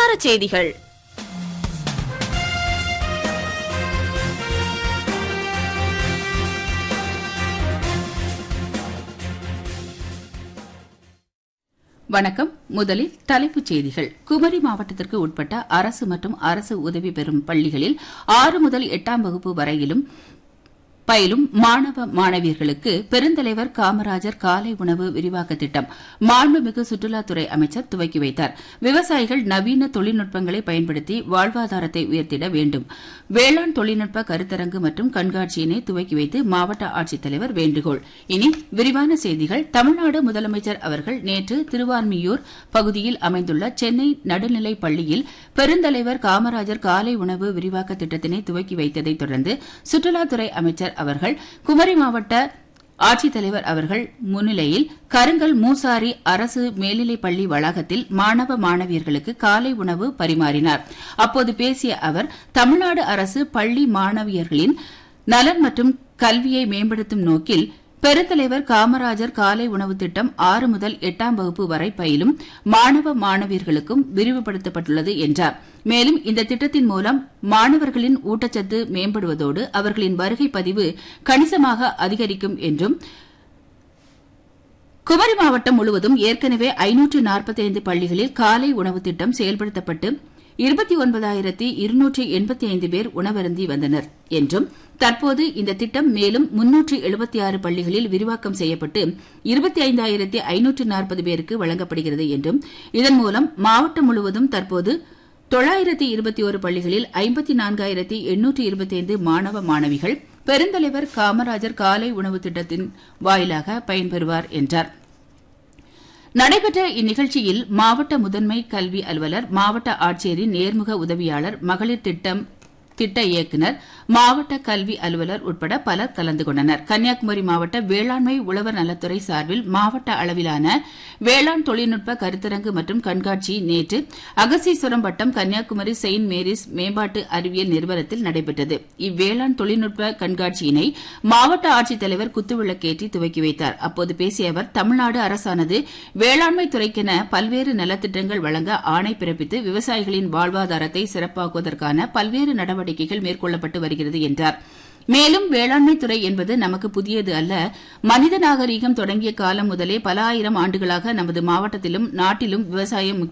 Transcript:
வட்டார செய்திகள் வணக்கம் முதலில் தலைப்புச் செய்திகள் குமரி மாவட்டத்திற்கு உட்பட்ட அரசு மற்றும் அரசு உதவி பெறும் பள்ளிகளில் ஆறு முதல் எட்டாம் வகுப்பு வரையிலும் பயிலும் மாணவ மாணவியர்களுக்கு பெருந்தலைவர் காமராஜர் காலை உணவு விரிவாக்க திட்டம் மாண்புமிகு சுற்றுலாத்துறை அமைச்சர் துவக்கி வைத்தார் விவசாயிகள் நவீன தொழில்நுட்பங்களை பயன்படுத்தி வாழ்வாதாரத்தை உயர்த்திட வேண்டும் வேளாண் தொழில்நுட்ப கருத்தரங்கு மற்றும் கண்காட்சியினை துவக்கி வைத்து மாவட்ட ஆட்சித்தலைவர் வேண்டுகோள் இனி விரிவான செய்திகள் தமிழ்நாடு முதலமைச்சர் அவர்கள் நேற்று திருவான்மியூர் பகுதியில் அமைந்துள்ள சென்னை நடுநிலைப் பள்ளியில் பெருந்தலைவர் காமராஜர் காலை உணவு விரிவாக்க திட்டத்தினை துவக்கி வைத்ததைத் தொடர்ந்து சுற்றுலாத்துறை அமைச்சர் அவர்கள் குமரி மாவட்ட ஆட்சித்தலைவர் அவர்கள் முன்னிலையில் கருங்கல் மூசாரி அரசு மேல்நிலைப் பள்ளி வளாகத்தில் மாணவ மாணவியர்களுக்கு காலை உணவு பரிமாறினார் அப்போது பேசிய அவர் தமிழ்நாடு அரசு பள்ளி மாணவியர்களின் நலன் மற்றும் கல்வியை மேம்படுத்தும் நோக்கில் பெருந்தலைவர் காமராஜர் காலை உணவு திட்டம் ஆறு முதல் எட்டாம் வகுப்பு வரை பயிலும் மாணவ மாணவியர்களுக்கும் விரிவுபடுத்தப்பட்டுள்ளது என்றார் மேலும் இந்த திட்டத்தின் மூலம் மாணவர்களின் ஊட்டச்சத்து மேம்படுவதோடு அவர்களின் வருகை பதிவு கணிசமாக அதிகரிக்கும் என்றும் குமரி மாவட்டம் முழுவதும் ஏற்கனவே ஐநூற்று நாற்பத்தைந்து பள்ளிகளில் காலை உணவு திட்டம் செயல்படுத்தப்பட்டு இருபத்தி ஒன்பதாயிரத்தி இருநூற்றி எண்பத்தி ஐந்து பேர் உணவருந்தி வந்தனர் என்றும் தற்போது இந்த திட்டம் மேலும் முன்னூற்று எழுபத்தி ஆறு பள்ளிகளில் விரிவாக்கம் செய்யப்பட்டு இருபத்தி ஐந்தாயிரத்தி ஐநூற்று நாற்பது பேருக்கு வழங்கப்படுகிறது என்றும் இதன் மூலம் மாவட்டம் முழுவதும் தற்போது தொள்ளாயிரத்தி இருபத்தி ஒரு பள்ளிகளில் ஐம்பத்தி நான்காயிரத்தி எண்ணூற்று இருபத்தைந்து மாணவ மாணவிகள் பெருந்தலைவர் காமராஜர் காலை உணவு திட்டத்தின் வாயிலாக பயன்பெறுவார் என்றார் நடைபெற்ற இந்நிகழ்ச்சியில் மாவட்ட முதன்மை கல்வி அலுவலர் மாவட்ட ஆட்சியரின் நேர்முக உதவியாளர் மகளிர் திட்டம் திட்ட இயக்குநர் மாவட்ட கல்வி அலுவலர் உட்பட பலர் கலந்து கொண்டனர் கன்னியாகுமரி மாவட்ட வேளாண்மை உழவர் நலத்துறை சார்பில் மாவட்ட அளவிலான வேளாண் தொழில்நுட்ப கருத்தரங்கு மற்றும் கண்காட்சி நேற்று அகசீஸ்வரம் வட்டம் கன்னியாகுமரி செயின்ட் மேரிஸ் மேம்பாட்டு அறிவியல் நிறுவனத்தில் நடைபெற்றது இவ்வேளாண் தொழில்நுட்ப கண்காட்சியினை மாவட்ட ஆட்சித்தலைவர் குத்துவிளக்கேற்றி துவக்கி வைத்தார் அப்போது பேசிய அவர் தமிழ்நாடு அரசானது வேளாண்மை துறைக்கென பல்வேறு நலத்திட்டங்கள் வழங்க ஆணை பிறப்பித்து விவசாயிகளின் வாழ்வாதாரத்தை சிறப்பாக்குவதற்கான பல்வேறு நடவடிக்கைகள் மேற்கொள்ளப்பட்டு வருகிறது என்றார் மேலும் வேளாண்மை துறை என்பது நமக்கு புதியது அல்ல மனித நாகரீகம் தொடங்கிய காலம் முதலே பல ஆயிரம் ஆண்டுகளாக நமது மாவட்டத்திலும் நாட்டிலும் விவசாயம்